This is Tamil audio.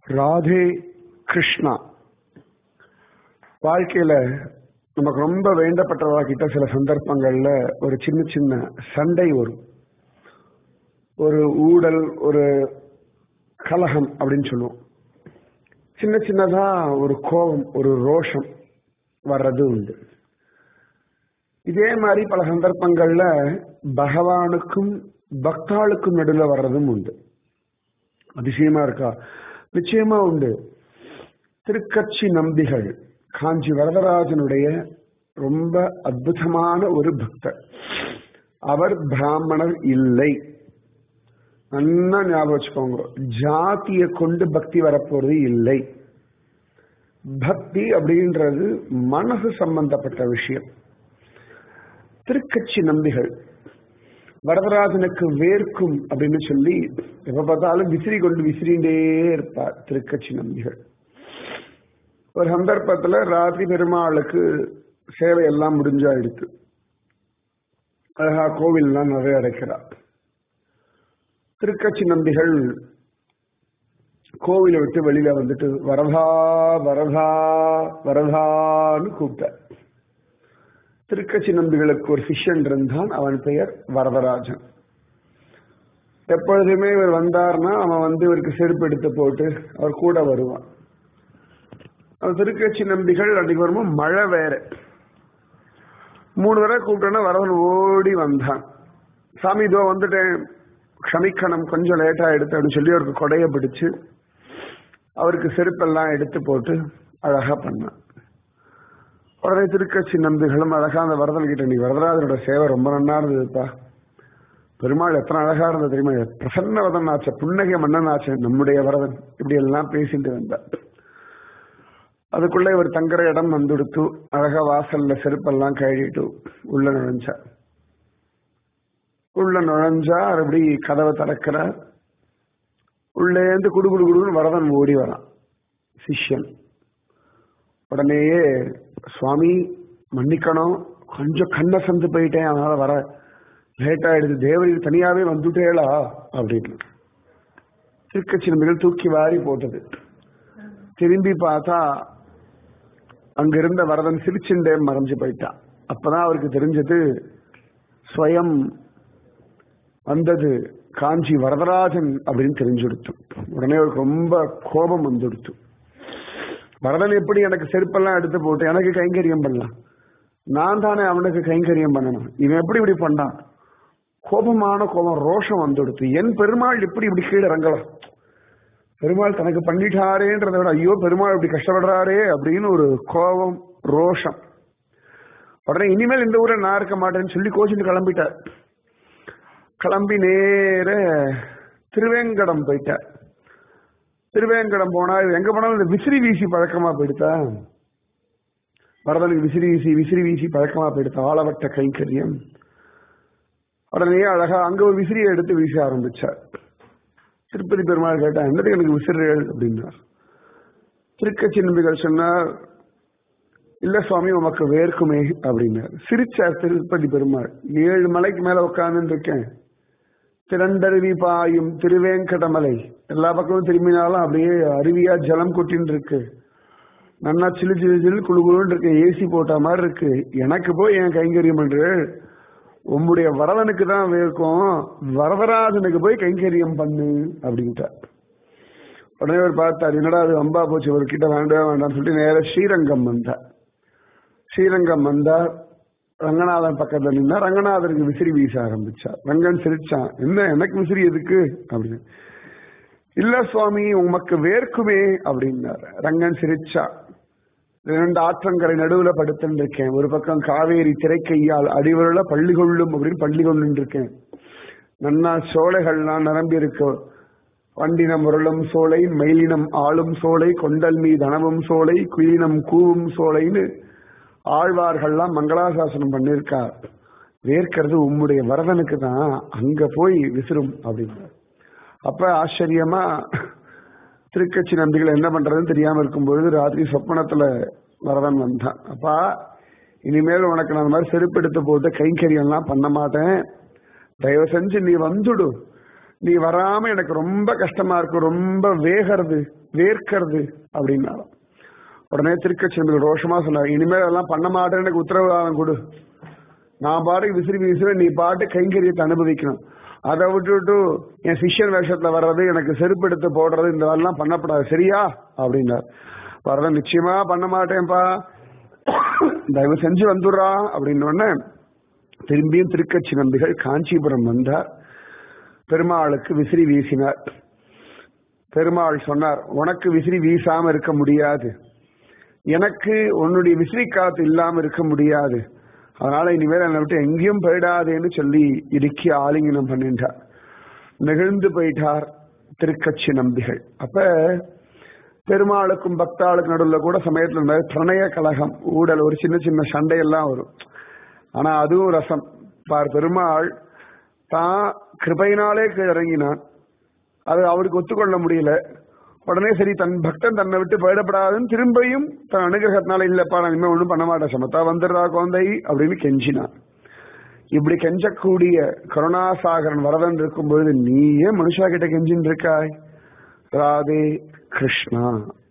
ராதே கிருஷ்ணா வாழ்க்கையில நமக்கு ரொம்ப வேண்டப்பட்டவர்கிட்ட சில சந்தர்ப்பங்கள்ல ஒரு சின்ன சின்ன சண்டை வரும் ஒரு ஊடல் ஒரு கலகம் அப்படின்னு சொல்லுவோம் சின்ன சின்னதா ஒரு கோபம் ஒரு ரோஷம் வர்றது உண்டு இதே மாதிரி பல சந்தர்ப்பங்கள்ல பகவானுக்கும் பக்தாளுக்கும் நடுவில் வர்றதும் உண்டு அதிசயமா இருக்கா நிச்சயமா உண்டு திருக்கட்சி நம்பிகள் காஞ்சி வரதராஜனுடைய ரொம்ப அற்புதமான ஒரு பக்தர் அவர் பிராமணர் இல்லை நல்லா ஞாபகம் வச்சுக்கோங்க ஜாதிய கொண்டு பக்தி வரப்போறது இல்லை பக்தி அப்படின்றது மனசு சம்பந்தப்பட்ட விஷயம் திருக்கட்சி நம்பிகள் வரதராஜனுக்கு வேர்க்கும் அப்படின்னு சொல்லி எப்ப பார்த்தாலும் விசிறி கொண்டு விசிறிண்டே இருப்பார் திருக்கட்சி நம்பிகள் ஒரு சந்தர்ப்பத்துல ராத்திரி பெருமாளுக்கு சேவை எல்லாம் முடிஞ்சாயிடுத்து அழகா கோவில்லாம் நிறைய அடைக்கிறார் திருக்கட்சி நம்பிகள் கோவிலை விட்டு வெளியில வந்துட்டு வரதா வரதா வரதான்னு கூப்பிட்டார் திருக்கட்சி நம்பிகளுக்கு ஒரு சிஷ்யன் இருந்தான் அவன் பெயர் வரதராஜன் எப்பொழுதுமே இவர் வந்தார்னா அவன் வந்து இவருக்கு செருப்பு எடுத்து போட்டு அவர் கூட வருவான் அவன் திருக்கட்சி நம்பிகள் அன்னைக்கு வரும்போது மழை வேற மூணு தடவை கூப்பிட்டோன்னா வரவன் ஓடி வந்தான் சாமி இதோ வந்துட்டேன் க்ஷமிக்கணும் கொஞ்சம் லேட்டா எடுத்து அப்படின்னு சொல்லி அவருக்கு கொடைய பிடிச்சு அவருக்கு செருப்பெல்லாம் எடுத்து போட்டு அழகா பண்ணான் உடனே திருக்கட்சி நம்பிகளும் அழகா அந்த வரதன் கிட்ட நீ வரதராஜனோட சேவை ரொம்ப நன்னா இருந்ததுப்பா பெருமாள் எத்தனை அழகா இருந்தது தெரியுமா பிரசன்ன வரதன் ஆச்ச புன்னகை மன்னன் ஆச்சு நம்முடைய வரதன் இப்படி எல்லாம் பேசிட்டு வந்தார் அதுக்குள்ள இவர் தங்குற இடம் வந்துடுத்து அழகா வாசல்ல செருப்பெல்லாம் கழுவிட்டு உள்ள நுழைஞ்சார் உள்ள நுழைஞ்சா அப்படி கதவை திறக்கிறார் உள்ளேந்து குடு குடு குடுன்னு வரதன் ஓடி வரான் சிஷ்யன் உடனேயே சுவாமி மன்னிக்கணும் கொஞ்சம் கண்ணை சந்து போயிட்டேன் அதனால வர லேட் ஆயிடுது தேவரி தனியாவே வந்துட்டேளா அப்படின்னு திருக்கட்சி நம்பிகள் தூக்கி வாரி போட்டது திரும்பி பார்த்தா அங்க இருந்த வரதன் சிரிச்சுண்டே மறைஞ்சு போயிட்டான் அப்பதான் அவருக்கு தெரிஞ்சது ஸ்வயம் வந்தது காஞ்சி வரதராஜன் அப்படின்னு தெரிஞ்சுடுத்து உடனே அவருக்கு ரொம்ப கோபம் வந்துடுத்து வரதன் எப்படி எனக்கு செருப்பெல்லாம் எடுத்து போட்டு எனக்கு கைங்கரியம் பண்ணலாம் நான் தானே அவனுக்கு கைங்கரியம் பண்ணணும் இவன் எப்படி இப்படி பண்ணான் கோபமான கோபம் ரோஷம் வந்துடுத்து என் பெருமாள் இப்படி இப்படி கீழே இறங்கலாம் பெருமாள் தனக்கு பண்ணிட்டாரேன்றதை விட ஐயோ பெருமாள் இப்படி கஷ்டப்படுறாரே அப்படின்னு ஒரு கோபம் ரோஷம் உடனே இனிமேல் இந்த ஊரை நான் இருக்க மாட்டேன்னு சொல்லி கோச்சிட்டு கிளம்பிட்டார் கிளம்பி நேர திருவேங்கடம் போயிட்டார் திருவேங்கடம் போனா எங்க போனாலும் இந்த விசிறி வீசி பழக்கமா போயிடுதா வரதனுக்கு விசிறி வீசி விசிறி வீசி பழக்கமா போயிடுதா ஆளவட்ட கைங்கரியம் உடனே அழகா அங்க ஒரு விசிறியை எடுத்து வீச ஆரம்பிச்சார் திருப்பதி பெருமாள் கேட்டா என்னது எனக்கு விசிறீர்கள் அப்படின்னார் திருக்கட்சி நம்பிகள் சொன்னார் இல்ல சுவாமி உமக்கு வேர்க்குமே அப்படின்னார் சிரிச்சார் திருப்பதி பெருமாள் ஏழு மலைக்கு மேல உட்கார்ந்து இருக்கேன் திரண்டருவி பாயும் திருவேங்கடமலை எல்லா பக்கமும் திரும்பினாலும் அப்படியே அருவியா ஜலம் கொட்டின்னு இருக்கு நன்னா சிலு சிலு சிலு குழு குழுன்னு இருக்கு ஏசி போட்ட மாதிரி இருக்கு எனக்கு போய் என் கைங்கரியம் என்று உம்முடைய வரதனுக்கு தான் வேர்க்கும் வரதராஜனுக்கு போய் கைங்கரியம் பண்ணு அப்படின்ட்டார் உடனே அவர் பார்த்தார் என்னடா அது அம்பா போச்சு ஒரு கிட்ட வேண்டாம் வேண்டாம்னு சொல்லிட்டு நேர ஸ்ரீரங்கம் வந்தார் ஸ்ரீரங்கம் வந்தார் ரங்கநாதன் பக்கத்துல நின்னா ரங்கநாதருக்கு விசிறி வீச ஆரம்பிச்சார் ரங்கன் சிரிச்சான் என்ன எனக்கு விசிறி எதுக்கு அப்படின்னு இல்ல சுவாமி உமக்கு வேர்க்குமே அப்படின்னாரு ரங்கன் சிரிச்சா இரண்டு ஆற்றங்கரை நடுவுல படுத்துட்டு இருக்கேன் ஒரு பக்கம் காவேரி திரைக்கையால் அடிவருள பள்ளி கொள்ளும் அப்படின்னு பள்ளி கொண்டு இருக்கேன் நன்னா சோலைகள்லாம் நிரம்பி இருக்கு வண்டினம் முரளும் சோலை மயிலினம் ஆளும் சோலை கொண்டல் மீது அணவும் சோலை குயிலினம் கூவும் சோலைன்னு ஆழ்வார்கள்லாம் மங்களாசாசனம் பண்ணியிருக்கார் வேர்க்கிறது உம்முடைய வரதனுக்கு தான் அங்க போய் விசிறும் அப்படின்னார் அப்ப ஆச்சரியமா திருக்கட்சி நம்பிகள் என்ன பண்றதுன்னு தெரியாம இருக்கும் பொழுது ராத்திரி சொப்பனத்துல வரதன் வந்தான் அப்பா இனிமேல் உனக்கு நான் அந்த மாதிரி செருப்பு எடுத்து போட்டு கைங்கரியெல்லாம் பண்ண மாட்டேன் தயவு செஞ்சு நீ வந்துடு நீ வராம எனக்கு ரொம்ப கஷ்டமா இருக்கு ரொம்ப வேகிறது வேர்க்கிறது அப்படின்னாலும் உடனே திருக்கச்சிரம்பிகள் ரோஷமா சொன்னார் இனிமேல் அதெல்லாம் பண்ண மாட்டேன்னு எனக்கு உத்தரவாதம் கொடு நான் பாட்டுக்கு விசிறி விசிறி நீ பாட்டு கைங்கரியத்தை அனுபவிக்கணும் அதை விட்டுவிட்டு என் சிஷ்யன் வேஷத்துல வர்றது எனக்கு செருப்படுத்து போடுறது இந்த மாதிரிலாம் பண்ணப்படாது சரியா அப்படின்னார் வரத நிச்சயமா பண்ண மாட்டேன்ப்பா தயவு செஞ்சு வந்துடுறா அப்படின்னு உடனே திரும்பியும் திருக்கட்சி நம்பிகள் காஞ்சிபுரம் வந்தார் பெருமாளுக்கு விசிறி வீசினார் பெருமாள் சொன்னார் உனக்கு விசிறி வீசாம இருக்க முடியாது எனக்கு உன்னுடைய விசிறி காத்து இல்லாம இருக்க முடியாது அதனால இனிமேல் என்னை விட்டு எங்கேயும் போயிடாதேன்னு சொல்லி இடுக்கி ஆலிங்கனம் பண்ணிட்டார் நெகிழ்ந்து போயிட்டார் திருக்கட்சி நம்பிகள் அப்ப பெருமாளுக்கும் பக்தாளுக்கும் நடுவில் கூட சமயத்துல இந்த மாதிரி பிரணய கழகம் ஊடல் ஒரு சின்ன சின்ன சண்டையெல்லாம் வரும் ஆனா அதுவும் ரசம் பார் பெருமாள் தான் கிருபையினாலே கீழ் இறங்கினான் அது அவருக்கு ஒத்துக்கொள்ள முடியல உடனே சரி தன் பக்தன் தன்னை விட்டு போயிடப்படாதுன்னு திரும்பியும் தன் அனுகிரகத்தினால இல்லப்பா நான் இனிமே ஒண்ணும் பண்ண மாட்டேன் சமத்தா வந்துடுறா குழந்தை அப்படின்னு கெஞ்சினான் இப்படி கெஞ்சக்கூடிய கருணாசாகரன் வரதன் இருக்கும் பொழுது நீ ஏன் மனுஷா கிட்ட கெஞ்சின்னு இருக்காய் ராதே கிருஷ்ணா